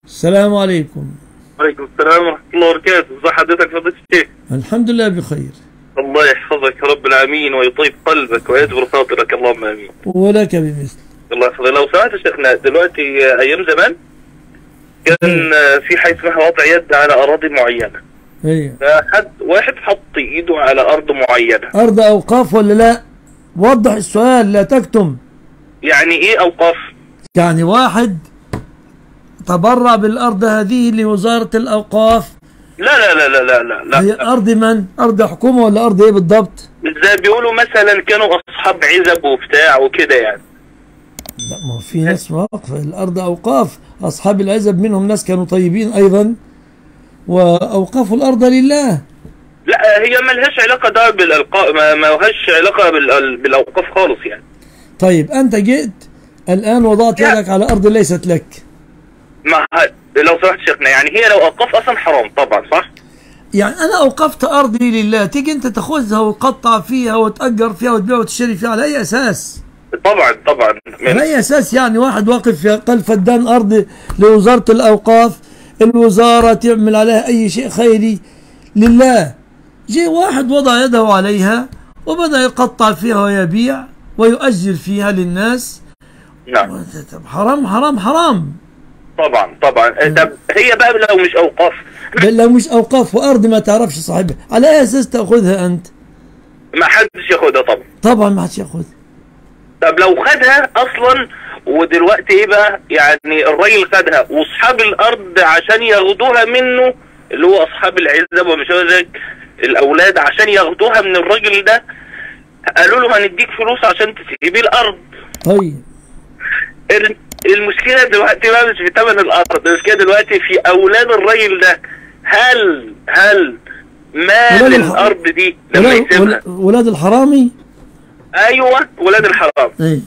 السلام عليكم وعليكم السلام ورحمة الله وبركاته ازي حضرتك فضيلة الشيخ الحمد لله بخير الله يحفظك يا رب العالمين ويطيب قلبك ويجبر خاطرك اللهم امين ولك بمثل الله يحفظك لو سمحت يا شيخنا دلوقتي آه، ايام زمان كان آه، في حاجه اسمها وضع يد على اراضي معينه ايوه فحد واحد حط ايده على ارض معينه أرض أوقاف ولا لا وضح السؤال لا تكتم يعني ايه اوقاف يعني واحد تبرع بالأرض هذه لوزارة الأوقاف لا لا لا لا لا لا, هي لا. أرض من؟ أرض حكومة ولا أرض إيه بالضبط؟ زي بيقولوا مثلا كانوا اصحاب عزب وبتاع وكده يعني لا ما هو في ناس واقفة الأرض أوقاف أصحاب العزب منهم ناس كانوا طيبين أيضا وأوقفوا الأرض لله لا هي ملهاش علاقه ده بالالقاء ما ما لهاش علاقه بال- بالاوقاف خالص يعني طيب أنت جئت الآن وضعت لا. يدك على أرض ليست لك ما لو سمحت شيخنا يعني هي لو اوقاف اصلا حرام طبعا صح يعني أنا أوقفت أرضي لله تيجي أنت تاخذها وتقطع فيها وتأجر فيها وتبيع وتشتري فيها على أي أساس؟ طبعا طبعا على من أي أساس يعني واحد واقف في قلب فدان أرض لوزارة الأوقاف الوزارة تعمل عليها أي شيء خيري لله جه واحد وضع يده عليها وبدأ يقطع فيها ويبيع ويؤجر فيها للناس نعم طب حرام حرام حرام طبعا طبعا طب هي بقى لو مش اوقاف بل لو مش أوقاف وأرض ما تعرفش صاحبها على أي أساس تأخذها أنت ما حدش ياخدها طبعا طبعا ما حدش يأخذها طب لو خدها اصلا ودلوقتي ايه بقى يعني الراجل خدها واصحاب الارض عشان ياخدوها منه اللي هو اصحاب العزب ومش عارف ذلك الاولاد عشان ياخدوها من الراجل ده قالوا له هنديك فلوس عشان تسيب الارض طيب ال- المشكله دلوقتي بقى مش في ثمن الارض المشكله دلوقتي في اولاد الراجل ده هل هل مال ولاد الح- الارض دي لما ولاد, يسيبها ولاد الحرامي ايوه ولاد الحرام ايه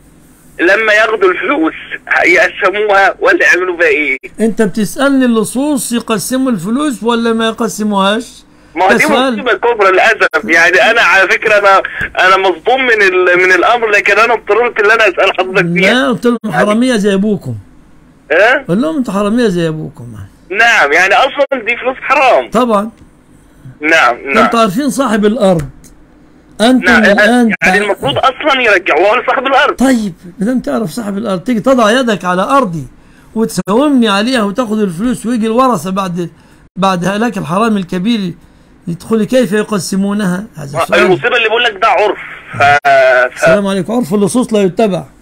لما ياخدوا الفلوس يقسموها ولا يعملوا بيها ايه؟ انت بتسألني اللصوص يقسموا الفلوس ولا ما يقسموهاش ما هو ده دي سؤال. مصيبه كبرى للاسف يعني انا على فكره انا انا مصدوم من ال- من الامر لكن انا اضطررت ان انا اسال حضرتك فيها لا قلت لهم حرامية زي ابوكم ها؟ قول لهم انتوا حرامية زي ابوكم نعم يعني اصلا دي فلوس حرام طبعا نعم نعم انتوا عارفين صاحب الارض انتم نعم الان يعني المفروض اصلا يرجعوها لصاحب الارض طيب ما دام تعرف صاحب الارض تيجي تضع يدك على ارضي وتساومني عليها وتاخذ الفلوس ويجي الورثه بعد بعد هلاك الحرام الكبير يدخل كيف يقسمونها هذا السؤال المصيبه اللي بقول لك ده عرف ف... ف... السلام عليكم عرف اللصوص لا يتبع